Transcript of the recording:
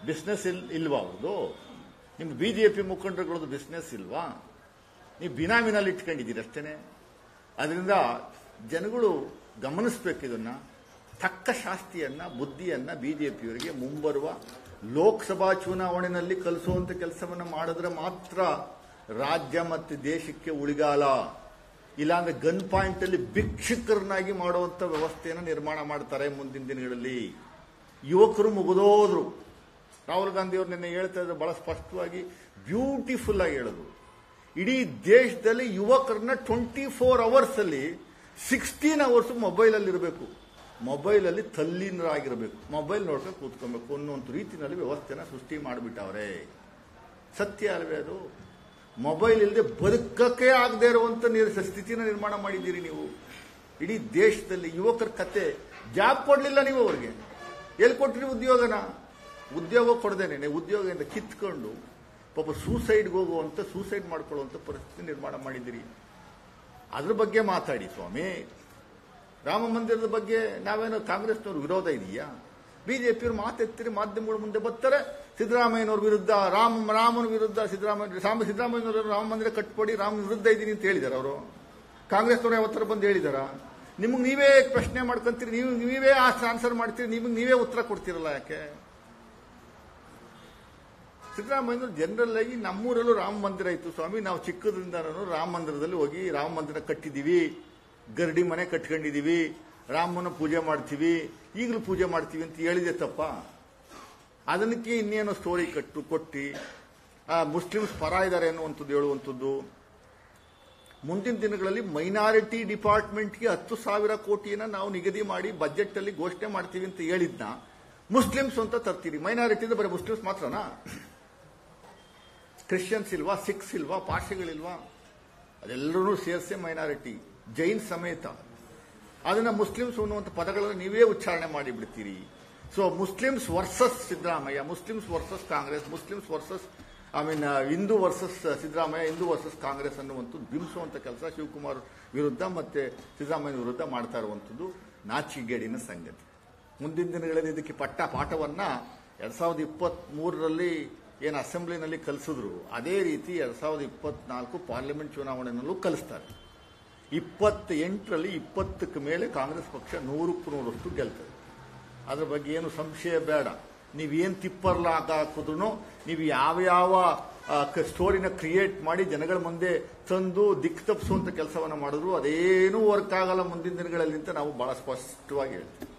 business ಇಲ್ ಇಲ್ವಾ ಅವ್ರದ್ದು ನಿಮ್ದು ಬಿ ಜೆ ಪಿ ಮುಖಂಡರುಗಳದ್ದು ಬಿಸ್ನೆಸ್ ಇಲ್ವಾ ನೀವು ಬಿನಾಮಿನಲ್ಲಿ ಇಟ್ಕೊಂಡಿದ್ದೀರಿ ಅಷ್ಟೇನೆ ಅದರಿಂದ ಜನಗಳು ಗಮನಿಸಬೇಕು ಇದನ್ನ ತಕ್ಕ ಶಾಸ್ತಿಯನ್ನ ಬುದ್ಧಿಯನ್ನ ಬಿಜೆಪಿಯವರಿಗೆ ಮುಂಬರುವ ಲೋಕಸಭಾ ಚುನಾವಣೆಯಲ್ಲಿ ಕಲಿಸುವಂತ ಕೆಲಸವನ್ನ ಮಾಡಿದ್ರೆ ಮಾತ್ರ ರಾಜ್ಯ ಮತ್ತು ದೇಶಕ್ಕೆ ಉಳಿಗಾಲ ಇಲ್ಲಾಂದ್ರೆ ಗನ್ ಪಾಯಿಂಟ್ ಅಲ್ಲಿ ಭಿಕ್ಷುಕರನ್ನಾಗಿ ಮಾಡುವಂತ ವ್ಯವಸ್ಥೆಯನ್ನು ನಿರ್ಮಾಣ ಮಾಡ್ತಾರೆ ಮುಂದಿನ ದಿನಗಳಲ್ಲಿ ಯುವಕರು ಮುಗಿದೋದ್ರು ರಾಹುಲ್ ಗಾಂಧಿ ಅವರು ನಿನ್ನೆ ಹೇಳ್ತಾ ಇದ್ರು ಬಹಳ ಸ್ಪಷ್ಟವಾಗಿ ಬ್ಯೂಟಿಫುಲ್ ಆಗಿ ಹೇಳಿದ್ರು ಇಡೀ ದೇಶದಲ್ಲಿ ಯುವಕರನ್ನ ಟ್ವೆಂಟಿ ಫೋರ್ ಅವರ್ಸ್ ಅಲ್ಲಿ ಸಿಕ್ಸ್ಟೀನ್ ಅವರ್ಸ್ ಮೊಬೈಲ್ ಅಲ್ಲಿ ಇರಬೇಕು ಮೊಬೈಲ್ ಅಲ್ಲಿ ತಲ್ಲೀನರಾಗಿರಬೇಕು ಮೊಬೈಲ್ ನೋಡ್ಕೊಂಡು ಕೂತ್ಕೊಬೇಕು ಅನ್ನುವಂಥ ರೀತಿಯಲ್ಲಿ ವ್ಯವಸ್ಥೆನ ಸೃಷ್ಟಿ ಮಾಡಿಬಿಟ್ಟವ್ರೆ ಸತ್ಯ ಅಲ್ವೇ ಅದು ಮೊಬೈಲ್ ಇಲ್ಲದೆ ಬದುಕಕ್ಕೆ ಆಗದೆ ಇರುವಂತ ನಿರ್- ಸ್ಥಿತಿನ ನಿರ್ಮಾಣ ಮಾಡಿದ್ದೀರಿ ನೀವು ಇಡೀ ದೇಶದಲ್ಲಿ ಯುವಕರ ಕತೆ ಜಾಬ್ ಕೊಡ್ಲಿಲ್ಲ ನೀವು ಅವ್ರಿಗೆ ಎಲ್ಲಿ ಕೊಟ್ರಿ ಉದ್ಯೋಗನ ಉದ್ಯೋಗ ಕೊಡದೇನೆ ಉದ್ಯೋಗದಿಂದ ಕಿತ್ಕೊಂಡು ಪಾಪ ಸೂಸೈಡ್ಗೆ ಹೋಗುವಂತ ಸೂಸೈಡ್ ಮಾಡ್ಕೊಳ್ಳುವಂತ ಪರಿಸ್ಥಿತಿ ನಿರ್ಮಾಣ ಮಾಡಿದ್ದೀರಿ ಅದ್ರ ಬಗ್ಗೆ ಮಾತಾಡಿ ಸ್ವಾಮಿ ರಾಮ ಮಂದಿರದ ಬಗ್ಗೆ ನಾವೇನೋ ಕಾಂಗ್ರೆಸ್ನವ್ರ ವಿರೋಧ ಇದೆಯಾ ಬಿಜೆಪಿಯವ್ರು ಮಾತೆತ್ತಿರಿ ಮಾಧ್ಯಮಗಳ ಮುಂದೆ ಬರ್ತಾರೆ ಸಿದ್ದರಾಮಯ್ಯನವ್ರ ವಿರುದ್ಧ ರಾಮ ರಾಮನ ವಿರುದ್ಧ ಸಿದ್ದರಾಮಯ್ಯ ರಾಮ ಸಿದ್ದರಾಮಯ್ಯನವರು ರಾಮ ಮಂದಿರ ಕಟ್ಕೊಡಿ ರಾಮನ ವಿರುದ್ಧ ಇದ್ದೀನಿ ಅಂತ ಹೇಳಿದಾರೆ ಅವರು ಕಾಂಗ್ರೆಸ್ನವ್ರು ಯಾವತ್ತರ ಬಂದು ಹೇಳಿದಾರ ನಿಮಗೆ ನೀವೇ ಪ್ರಶ್ನೆ ಮಾಡ್ಕೊಂತೀರಿ ನೀವು ನೀವೇ ಆನ್ಸರ್ ಮಾಡ್ತೀರಿ ನಿಮಗೆ ನೀವೇ ಉತ್ತರ ಕೊಡ್ತೀರಲ್ಲ ಯಾಕೆ ಸಿದ್ದರಾಮಯ್ಯನವರು ಜನರಲ್ ಆಗಿ ನಮ್ಮೂರಲ್ಲೂ ರಾಮ ಮಂದಿರ ಇತ್ತು ಸ್ವಾಮಿ ನಾವು ಚಿಕ್ಕದ್ರಿಂದನೂ ರಾಮ ಮಂದಿರದಲ್ಲಿ ಹೋಗಿ ರಾಮ ಮಂದಿರ ಕಟ್ಟಿದೀವಿ ಗರಡಿ ಮನೆ ಕಟ್ಕೊಂಡಿದೀವಿ ರಾಮನ ಪೂಜೆ ಮಾಡ್ತೀವಿ ಈಗಲೂ ಪೂಜೆ ಮಾಡ್ತೀವಿ ಅಂತ ಹೇಳಿದೆ ತಪ್ಪ ಅದಕ್ಕೆ ಇನ್ನೇನೋ ಸ್ಟೋರಿ ಕಟ್ಟು ಕೊಟ್ಟಿ ಆ, ಮುಸ್ಲಿಮ್ಸ್ ಪರ ಇದ್ದಾರೆ ಅನ್ನುವಂಥದ್ದು ಹೇಳುವಂಥದ್ದು ಮುಂದಿನ ದಿನಗಳಲ್ಲಿ ಮೈನಾರಿಟಿ ಡಿಪಾರ್ಟ್ಮೆಂಟ್ಗೆ ಹತ್ತು ಸಾವಿರ ಕೋಟಿಯನ್ನ ನಾವು ನಿಗದಿ ಮಾಡಿ ಬಜೆಟ್ ಅಲ್ಲಿ ಘೋಷಣೆ ಮಾಡ್ತೀವಿ ಅಂತ ಹೇಳಿದ್ನ ಮುಸ್ಲಿಮ್ಸ್ ಅಂತ ತರ್ತೀರಿ ಮೈನಾರಿಟಿ ಬರೀ ಮುಸ್ಲಿಮ್ಸ್ ಮಾತ್ರನಾ ಕ್ರಿಶ್ಚಿಯನ್ಸ್ ಇಲ್ವಾ ಸಿಖ್ಸ್ ಇಲ್ವಾ ಪಾರ್ಸಿಗಳಿಲ್ವಾ ಅದೆಲ್ಲರೂ ಸೇರಿಸಿ ಮೈನಾರಿಟಿ ಜೈನ್ ಸಮೇತ ಅದನ್ನ ಮುಸ್ಲಿಮ್ಸ್ ಅನ್ನುವಂಥ ಪದಗಳನ್ನು ನೀವೇ ಉಚ್ಚಾರಣೆ ಮಾಡಿ ಬಿಡ್ತೀರಿ so Muslims versus Siddaramaiah Muslims versus Congress Muslims versus I mean Hindu versus Siddaramaiah Hindu versus Congress ಅನ್ನುವಂಥದ್ದು ಬಿಂಬಿಸುವಂತ ಕೆಲಸ ಶಿವಕುಮಾರ್ ವಿರುದ್ಧ ಮತ್ತೆ ಸಿದ್ದರಾಮಯ್ಯ ವಿರುದ್ಧ ಮಾಡ್ತಾ ಇರುವಂಥದ್ದು ನಾಚಿಗೇಡಿನ ಸಂಗತಿ ಮುಂದಿನ ದಿನಗಳಲ್ಲಿ ಇದಕ್ಕೆ ಪಟ್ಟ ಪಾಠವನ್ನ ಎರಡ್ ಸಾವಿರದ ಇಪ್ಪತ್ತ್ ಮೂರರಲ್ಲಿ ಏನು ಅಸೆಂಬ್ಲಿನಲ್ಲಿ ಕಲಿಸಿದ್ರು ಅದೇ ರೀತಿ ಎರಡ್ ಸಾವಿರದ ಇಪ್ಪತ್ನಾಲ್ಕು ಪಾರ್ಲಿಮೆಂಟ್ ಚುನಾವಣೆಯಲ್ಲೂ ಕಲಿಸ್ತಾರೆ ಇಪ್ಪತ್ತೆಂಟರಲ್ಲಿ ಇಪ್ಪತ್ತಕ್ಕೆ ಮೇಲೆ ಕಾಂಗ್ರೆಸ್ ಪಕ್ಷ ನೂರಕ್ಕೂ ನೂರಷ್ಟು ಗೆಲ್ತದೆ ಅದ್ರ ಬಗ್ಗೆ ಏನು ಸಂಶಯ ಬೇಡ ನೀವೇನು ತಿಪ್ಪರ್ಲ ಹಾಕಿದ್ರು ನೀವು ಯಾವ ಯಾವ ಸ್ಟೋರಿನ ಕ್ರಿಯೇಟ್ ಮಾಡಿ ಜನಗಳ ಮುಂದೆ ತಂದು ದಿಕ್ ತಪ್ಪಿಸುವಂತ ಕೆಲಸವನ್ನ ಮಾಡಿದ್ರು ಅದೇನೂ ವರ್ಕ್ ಆಗಲ್ಲ ಮುಂದಿನ ದಿನಗಳಲ್ಲಿ ಅಂತ ನಾವು ಬಹಳ ಸ್ಪಷ್ಟವಾಗಿ ಹೇಳ್ತೀವಿ